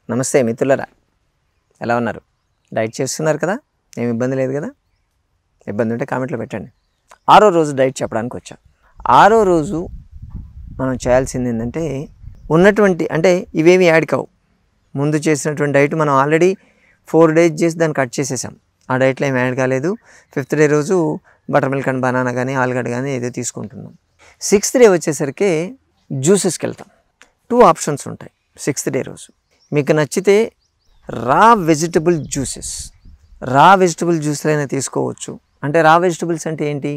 నమస్తే మిత్రులరా ఎలా ఉన్నారు డైట్ చేస్తున్నారు కదా ఏం ఇబ్బంది లేదు కదా ఇబ్బంది ఉంటే కామెంట్లో పెట్టండి ఆరో రోజు డైట్ చెప్పడానికి వచ్చా ఆరో రోజు మనం చేయాల్సింది ఏంటంటే ఉన్నటువంటి అంటే ఇవేమి యాడ్ కావు ముందు చేసినటువంటి డైట్ మనం ఆల్రెడీ ఫోర్ డేస్ చేసి దాన్ని కట్ చేసేసాం ఆ డైట్లో ఏమి యాడ్ కాలేదు ఫిఫ్త్ డే రోజు బటర్ మిల్క్ అండ్ బనానా కానీ ఆలుగడ్డ కానీ ఏదో తీసుకుంటున్నాం సిక్స్త్ డే వచ్చేసరికి జ్యూసెస్కి వెళ్తాం టూ ఆప్షన్స్ ఉంటాయి సిక్స్త్ డే రోజు మీకు నచ్చితే రా వెజిటబుల్ జ్యూసెస్ రా వెజిటబుల్ జ్యూస్లు అయినా తీసుకోవచ్చు అంటే రా వెజిటబుల్స్ అంటే ఏంటి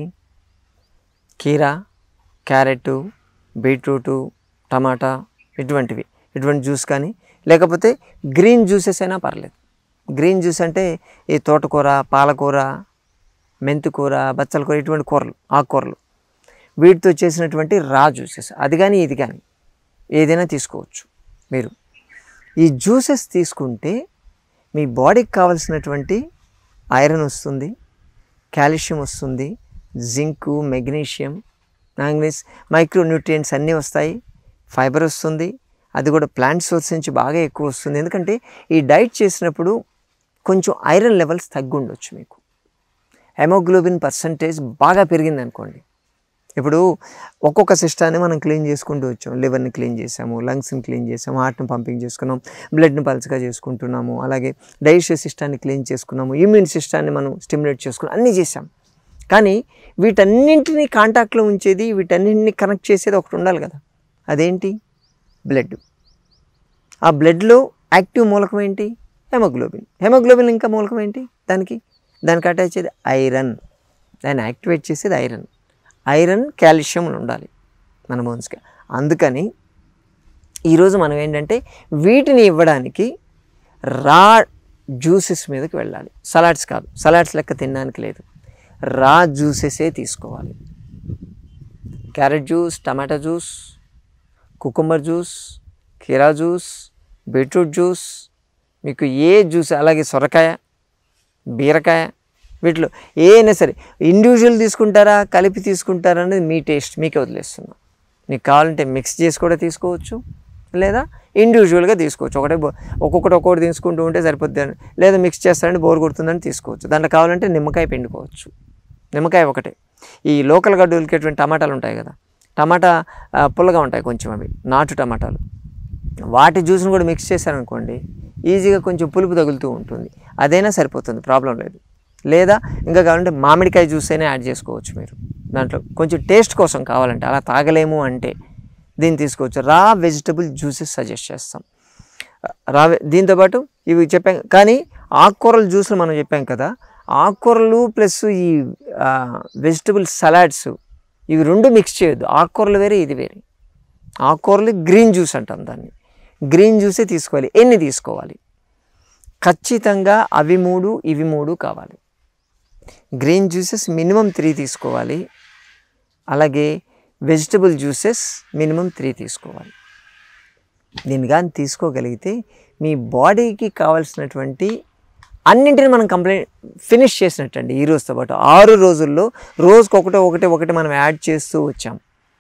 కీరా క్యారెట్ బీట్రూటు టమాటా ఇటువంటివి ఇటువంటి జ్యూస్ కానీ లేకపోతే గ్రీన్ జ్యూసెస్ అయినా పర్లేదు గ్రీన్ జ్యూస్ అంటే ఈ తోటకూర పాలకూర మెంతికూర బచ్చల కూర ఇటువంటి కూరలు ఆకుకూరలు వీటితో చేసినటువంటి రా జ్యూసెస్ అది కానీ ఇది కానీ ఏదైనా తీసుకోవచ్చు మీరు ఈ జ్యూసెస్ తీసుకుంటే మీ బాడీకి కావాల్సినటువంటి ఐరన్ వస్తుంది కాల్షియం వస్తుంది జింకు మెగ్నీషియం మ్యాంగనీస్ మైక్రోన్యూట్రియంట్స్ అన్నీ వస్తాయి ఫైబర్ వస్తుంది అది కూడా ప్లాంట్ సోర్స్ నుంచి బాగా ఎక్కువ వస్తుంది ఎందుకంటే ఈ డైట్ చేసినప్పుడు కొంచెం ఐరన్ లెవెల్స్ తగ్గి ఉండొచ్చు మీకు హెమోగ్లోబిన్ పర్సంటేజ్ బాగా పెరిగింది అనుకోండి ఇప్పుడు ఒక్కొక్క సిస్టాన్ని మనం క్లీన్ చేసుకుంటూ వచ్చాం లివర్ని క్లీన్ చేసాము లంగ్స్ని క్లీన్ చేసాము హార్ట్ని పంపింగ్ చేసుకున్నాం బ్లడ్ని పల్చగా చేసుకుంటున్నాము అలాగే డైజెస్టివ్ సిస్టాన్ని క్లీన్ చేసుకున్నాము ఇమ్యూన్ సిస్టాన్ని మనం స్టిమ్యులేట్ చేసుకున్నాం అన్నీ చేసాం కానీ వీటన్నింటినీ కాంటాక్ట్లో ఉంచేది వీటన్నింటినీ కనెక్ట్ చేసేది ఒకటి ఉండాలి కదా అదేంటి బ్లడ్ ఆ బ్లడ్లో యాక్టివ్ మూలకం ఏంటి హెమోగ్లోబిన్ హెమోగ్లోబిన్ ఇంకా మూలకం ఏంటి దానికి దానికి అటాచ్ అయ్యేది ఐరన్ దాన్ని యాక్టివేట్ చేసేది ఐరన్ ఐరన్ కాల్షియం ఉండాలి మన బోన్స్కి అందుకని ఈరోజు మనం ఏంటంటే వీటిని ఇవ్వడానికి రా జ్యూసెస్ మీదకి వెళ్ళాలి సలాడ్స్ కాదు సలాడ్స్ లెక్క తినడానికి లేదు రా జ్యూసెసే తీసుకోవాలి క్యారెట్ జ్యూస్ టమాటా జ్యూస్ కుకుంబర్ జ్యూస్ కీరా జ్యూస్ బీట్రూట్ జ్యూస్ మీకు ఏ జ్యూస్ అలాగే సొరకాయ బీరకాయ వీటిలో ఏదైనా సరే ఇండివిజువల్ తీసుకుంటారా కలిపి తీసుకుంటారా అనేది మీ టేస్ట్ మీకే వదిలేస్తున్నాం మీకు కావాలంటే మిక్స్ చేసి కూడా తీసుకోవచ్చు లేదా ఇండివిజువల్గా తీసుకోవచ్చు ఒకటే బో ఒక్కొక్కటి ఒక్కొక్కటి తీసుకుంటూ ఉంటే సరిపోద్ది అని లేదా మిక్స్ చేస్తారని బోర్ కొడుతుందని తీసుకోవచ్చు దాంట్లో కావాలంటే నిమ్మకాయ పిండుకోవచ్చు నిమ్మకాయ ఒకటే ఈ లోకల్ గడ్డ ఉలికేటువంటి టమాటాలు ఉంటాయి కదా టమాటా ఆ, పుల్లగా ఉంటాయి కొంచెం అవి నాటు టమాటాలు వాటి జ్యూస్ని కూడా మిక్స్ చేశారనుకోండి ఈజీగా కొంచెం పులుపు తగులుతూ ఉంటుంది అదైనా సరిపోతుంది ప్రాబ్లం లేదు లేదా ఇంకా కావాలంటే మామిడికాయ జ్యూస్ అయినా యాడ్ చేసుకోవచ్చు మీరు దాంట్లో కొంచెం టేస్ట్ కోసం కావాలంటే అలా తాగలేము అంటే దీన్ని తీసుకోవచ్చు రా వెజిటబుల్ జ్యూసెస్ సజెస్ట్ చేస్తాం రా దీంతోపాటు ఇవి చెప్పాం కానీ ఆకుకూరల జ్యూస్లు మనం చెప్పాం కదా ఆకుకూరలు ప్లస్ ఈ వెజిటబుల్ సలాడ్స్ ఇవి రెండు మిక్స్ చేయొద్దు ఆకుకూరలు వేరే ఇది వేరే ఆకుకూరలు గ్రీన్ జ్యూస్ అంటాం దాన్ని గ్రీన్ జ్యూసే తీసుకోవాలి ఎన్ని తీసుకోవాలి ఖచ్చితంగా అవి మూడు ఇవి మూడు కావాలి గ్రీన్ జ్యూసెస్ మినిమం త్రీ తీసుకోవాలి అలాగే వెజిటబుల్ జ్యూసెస్ మినిమం త్రీ తీసుకోవాలి దీన్ని కానీ తీసుకోగలిగితే మీ బాడీకి కావాల్సినటువంటి అన్నింటిని మనం కంప్లీట్ ఫినిష్ చేసినట్టండి ఈ రోజుతో పాటు ఆరు రోజుల్లో రోజుకి ఒకటి ఒకటి ఒకటి మనం యాడ్ చేస్తూ వచ్చాం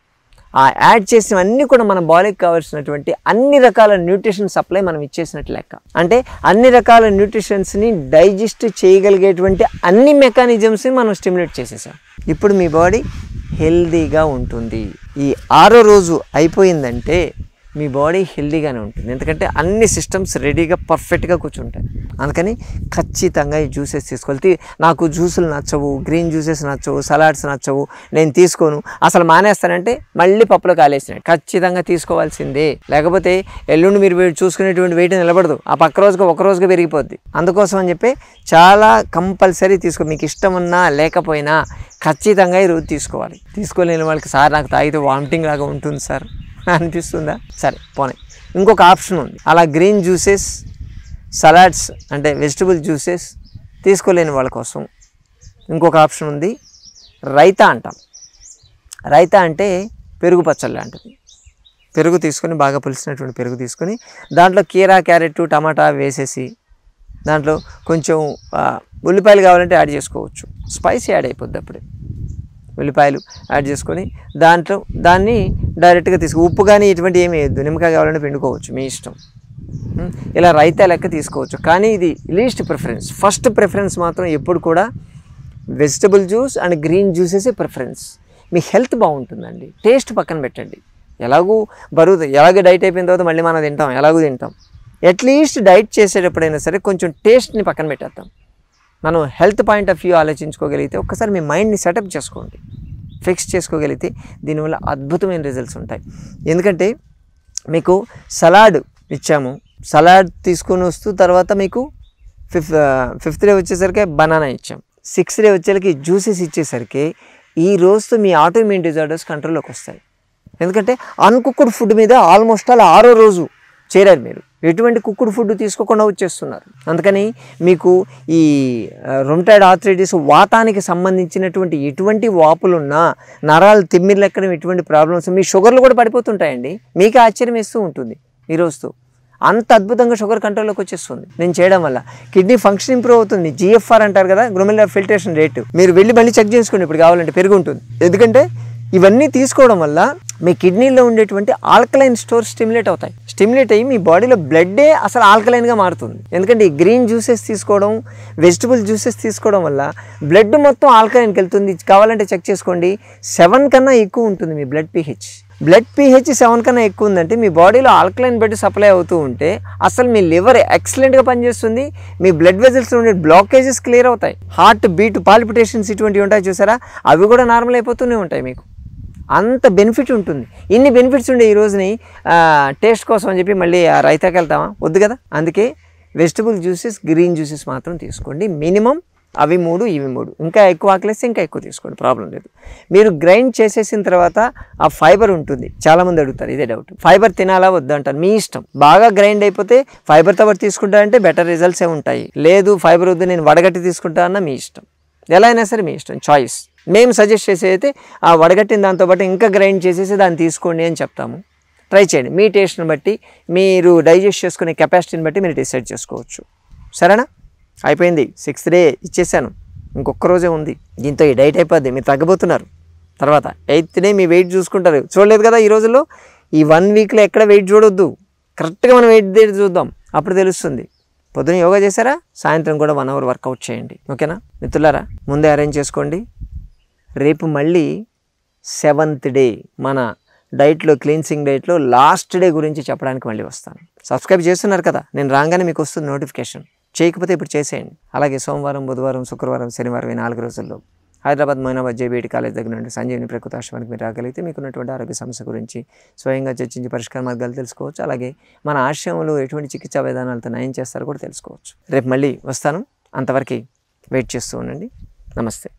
ఆ యాడ్ చేసినవన్నీ కూడా మన బాడీకి కావాల్సినటువంటి అన్ని రకాల న్యూట్రిషన్ సప్లై మనం ఇచ్చేసినట్టు లెక్క అంటే అన్ని రకాల న్యూట్రిషన్స్ని డైజెస్ట్ చేయగలిగేటువంటి అన్ని మెకానిజమ్స్ని మనం స్టిమ్యులేట్ చేసేసాం ఇప్పుడు మీ బాడీ హెల్దీగా ఉంటుంది ఈ ఆరో రోజు అయిపోయిందంటే మీ బాడీ హెల్దీగానే ఉంటుంది ఎందుకంటే అన్ని సిస్టమ్స్ రెడీగా పర్ఫెక్ట్గా కూర్చుంటాయి అందుకని ఖచ్చితంగా ఈ జ్యూసెస్ తీసుకోవాలి తీ- నాకు జ్యూసులు నచ్చవు గ్రీన్ జ్యూసెస్ నచ్చవు సలాడ్స్ నచ్చవు నేను తీసుకోను అసలు మానేస్తానంటే మళ్ళీ పప్పులో కాలేసినట్టు ఖచ్చితంగా తీసుకోవాల్సిందే లేకపోతే ఎల్లుండి మీరు వే- చూసుకునేటువంటి వెయిట్ నిలబడదు ఆ పక్క రోజుగా ఒక రోజుగా పెరిగిపోద్ది అందుకోసం అని చెప్పి చాలా కంపల్సరీ తీసుకో మీకు ఇష్టం ఉన్నా లేకపోయినా ఖచ్చితంగా ఈ రోజు తీసుకోవాలి తీసుకోలేని వాళ్ళకి సార్ నాకు తాగితే వామిటింగ్ లాగా ఉంటుంది సార్ అనిపిస్తుందా సరే పోనీ ఇంకొక ఆప్షన్ ఉంది అలా గ్రీన్ జ్యూసెస్ సలాడ్స్ అంటే వెజిటబుల్ జ్యూసెస్ తీసుకోలేని వాళ్ళ కోసం ఇంకొక ఆప్షన్ ఉంది రైతా అంటాం రైతా అంటే పెరుగు పచ్చళ్ళు లాంటిది పెరుగు తీసుకొని బాగా పులిసినటువంటి పెరుగు తీసుకొని దాంట్లో కీరా క్యారెట్ టమాటా వేసేసి దాంట్లో కొంచెం ఆ, ఉల్లిపాయలు కావాలంటే యాడ్ చేసుకోవచ్చు స్పైసీ యాడ్ అయిపోద్ది అప్పుడే ఉల్లిపాయలు యాడ్ చేసుకొని దాంట్లో దాన్ని డైరెక్ట్గా తీసుకు ఉప్పు కానీ ఇటువంటి ఏమి వేయద్దు నిమ్మకాయ కావాలంటే పిండుకోవచ్చు మీ ఇష్టం ఉం? ఇలా రైతా లెక్క తీసుకోవచ్చు కానీ ఇది లీస్ట్ ప్రిఫరెన్స్ ఫస్ట్ ప్రిఫరెన్స్ మాత్రం ఎప్పుడు కూడా vegetable juice and green juices preference మీ హెల్త్ బాగుంటుందండి టేస్ట్ పక్కన పెట్టండి ఎలాగూ బరువు ఎలాగ డైట్ అయిపోయిన తర్వాత మళ్ళీ మనం తింటాం ఎలాగూ తింటాం అట్లీస్ట్ డైట్ చేసేటప్పుడైనా సరే కొంచెం టేస్ట్ని పక్కన పెట్టేద్దాం మనం హెల్త్ పాయింట్ ఆఫ్ వ్యూ ఆలోచించుకోగలిగితే ఒక్కసారి మీ మైండ్ని సెటప్ చేసుకోండి ఫిక్స్ చేసుకోగలిగితే దీనివల్ల అద్భుతమైన రిజల్ట్స్ ఉంటాయి ఎందుకంటే మీకు సలాడ్ ఇచ్చాము సలాడ్ తీసుకొని వస్తూ తర్వాత మీకు ఫిఫ్త్ ఫిఫ్త్ డే వచ్చేసరికి బనానా ఇచ్చాం సిక్స్త్ డే వచ్చేసరికి జ్యూసెస్ ఇచ్చేసరికి ఈ రోజుతో మీ ఆటోఇమ్యూన్ డిజార్డర్స్ కంట్రోల్లోకి వస్తాయి ఎందుకంటే అన్కుక్డ్ ఫుడ్ మీద ఆల్మోస్ట్ అలా ఆరో రోజు చేరారు మీరు ఎటువంటి కుక్కుడు ఫుడ్ తీసుకోకుండా వచ్చేస్తున్నారు అందుకని మీకు ఈ రొమటైడ్ ఆర్థరైటిస్ వాతానికి సంబంధించినటువంటి ఎటువంటి వాపులున్నా నరాలు తిమ్మిర్లు ఎక్కడం ఎటువంటి ప్రాబ్లమ్స్ మీ షుగర్లు కూడా పడిపోతుంటాయండి మీకు ఆశ్చర్యం వేస్తూ ఉంటుంది ఈ రోజుతో అంత అద్భుతంగా షుగర్ కంట్రోల్లోకి వచ్చేస్తుంది నేను చేయడం వల్ల కిడ్నీ ఫంక్షన్ ఇంప్రూవ్ అవుతుంది జిఎఫ్ఆర్ అంటారు కదా గ్రోమిలర్ ఫిల్టరేషన్ రేటు మీరు వెళ్ళి మళ్ళీ చెక్ చేసుకోండి ఇప్పుడు కావాలంటే పెరుగు ఉంటుంది ఎందుకంటే ఇవన్నీ తీసుకోవడం వల్ల మీ కిడ్నీలో ఉండేటువంటి ఆల్కలైన్ స్టోర్ స్టిమ్యులేట్ అవుతాయి స్టిమ్యులేట్ అయ్యి మీ బాడీలో బ్లడ్డే అసలు ఆల్కలైన్గా మారుతుంది ఎందుకంటే ఈ గ్రీన్ జ్యూసెస్ తీసుకోవడం వెజిటబుల్ జ్యూసెస్ తీసుకోవడం వల్ల బ్లడ్ మొత్తం ఆల్కలైన్కి వెళ్తుంది కావాలంటే చెక్ చేసుకోండి సెవెన్ కన్నా ఎక్కువ ఉంటుంది మీ blood pH blood pH seven కన్నా ఎక్కువ ఉందంటే మీ బాడీలో ఆల్కలైన్ బ్లడ్ సప్లై అవుతూ ఉంటే అసలు మీ లివర్ ఎక్సలెంట్గా పనిచేస్తుంది మీ బ్లడ్ వెజల్స్ ఉండే బ్లాకేజెస్ క్లియర్ అవుతాయి హార్ట్ బీట్ పాల్పిటేషన్స్ ఇటువంటివి ఉంటాయి చూసారా అవి కూడా నార్మల్ అయిపోతూనే ఉంటాయి మీకు అంత బెనిఫిట్ ఉంటుంది ఇన్ని బెనిఫిట్స్ ఉండే ఈ రోజుని టేస్ట్ కోసం అని చెప్పి మళ్ళీ ఆ రైతాకి వెళ్తామా వద్దు కదా అందుకే వెజిటబుల్ జ్యూసెస్ గ్రీన్ జ్యూసెస్ మాత్రం తీసుకోండి మినిమం అవి మూడు ఇవి మూడు ఇంకా ఎక్కువ ఆకలిస్తే ఇంకా ఎక్కువ తీసుకోండి ప్రాబ్లం లేదు మీరు గ్రైండ్ చేసేసిన తర్వాత ఆ ఫైబర్ ఉంటుంది చాలామంది అడుగుతారు ఇదే డౌట్ ఫైబర్ తినాలా వద్దు అంటారు మీ ఇష్టం బాగా గ్రైండ్ అయిపోతే ఫైబర్తో పాటు తీసుకుంటారంటే బెటర్ రిజల్ట్సే ఉంటాయి లేదు ఫైబర్ వద్దు నేను వడగట్టి తీసుకుంటా అన్న మీ ఇష్టం ఎలా అయినా సరే మీ ఇష్టం చాయిస్ మేము సజెస్ట్ చేసేది అయితే ఆ వడగట్టిన దాంతోపాటు ఇంకా గ్రైండ్ చేసేసి దాన్ని తీసుకోండి అని చెప్తాము ట్రై చేయండి మీ టేస్ట్ని బట్టి మీరు డైజెస్ట్ చేసుకునే కెపాసిటీని బట్టి మీరు డిసైడ్ చేసుకోవచ్చు సరేనా అయిపోయింది సిక్స్త్ డే ఇచ్చేసాను ఇంకొక రోజే ఉంది దీంతో ఈ డైట్ అయిపోద్ది మీరు తగ్గబోతున్నారు తర్వాత ఎయిత్ డే మీ వెయిట్ చూసుకుంటారు చూడలేదు కదా ఈ రోజుల్లో ఈ వన్ వీక్లో ఎక్కడ వెయిట్ చూడొద్దు కరెక్ట్గా మనం వెయిట్ డేట్ చూద్దాం అప్పుడు తెలుస్తుంది పొద్దున యోగా చేశారా సాయంత్రం కూడా వన్ అవర్ వర్కౌట్ చేయండి ఓకేనా మిత్రులారా ముందే అరేంజ్ చేసుకోండి రేపు మళ్ళీ సెవెంత్ డే మన డైట్లో క్లీన్సింగ్ డైట్లో లాస్ట్ డే గురించి చెప్పడానికి మళ్ళీ వస్తాను సబ్స్క్రైబ్ చేస్తున్నారు కదా నేను రాగానే మీకు వస్తుంది నోటిఫికేషన్ చేయకపోతే ఇప్పుడు చేసేయండి అలాగే సోమవారం బుధవారం శుక్రవారం శనివారం ఈ నాలుగు రోజుల్లో హైదరాబాద్ మైనాబాద్ జేబీఐటి కాలేజ్ దగ్గర నుండి సంజీవిని ప్రకృతి ఆశ్రమానికి మీరు రాగలిగితే మీకున్నటువంటి ఆరోగ్య సమస్య గురించి స్వయంగా చర్చించి పరిష్కార మార్గాలు తెలుసుకోవచ్చు అలాగే మన ఆశ్రమంలో ఎటువంటి చికిత్సా విధానాలతో నయం చేస్తారో కూడా తెలుసుకోవచ్చు రేపు మళ్ళీ వస్తాను అంతవరకు వెయిట్ చేస్తూ ఉండండి నమస్తే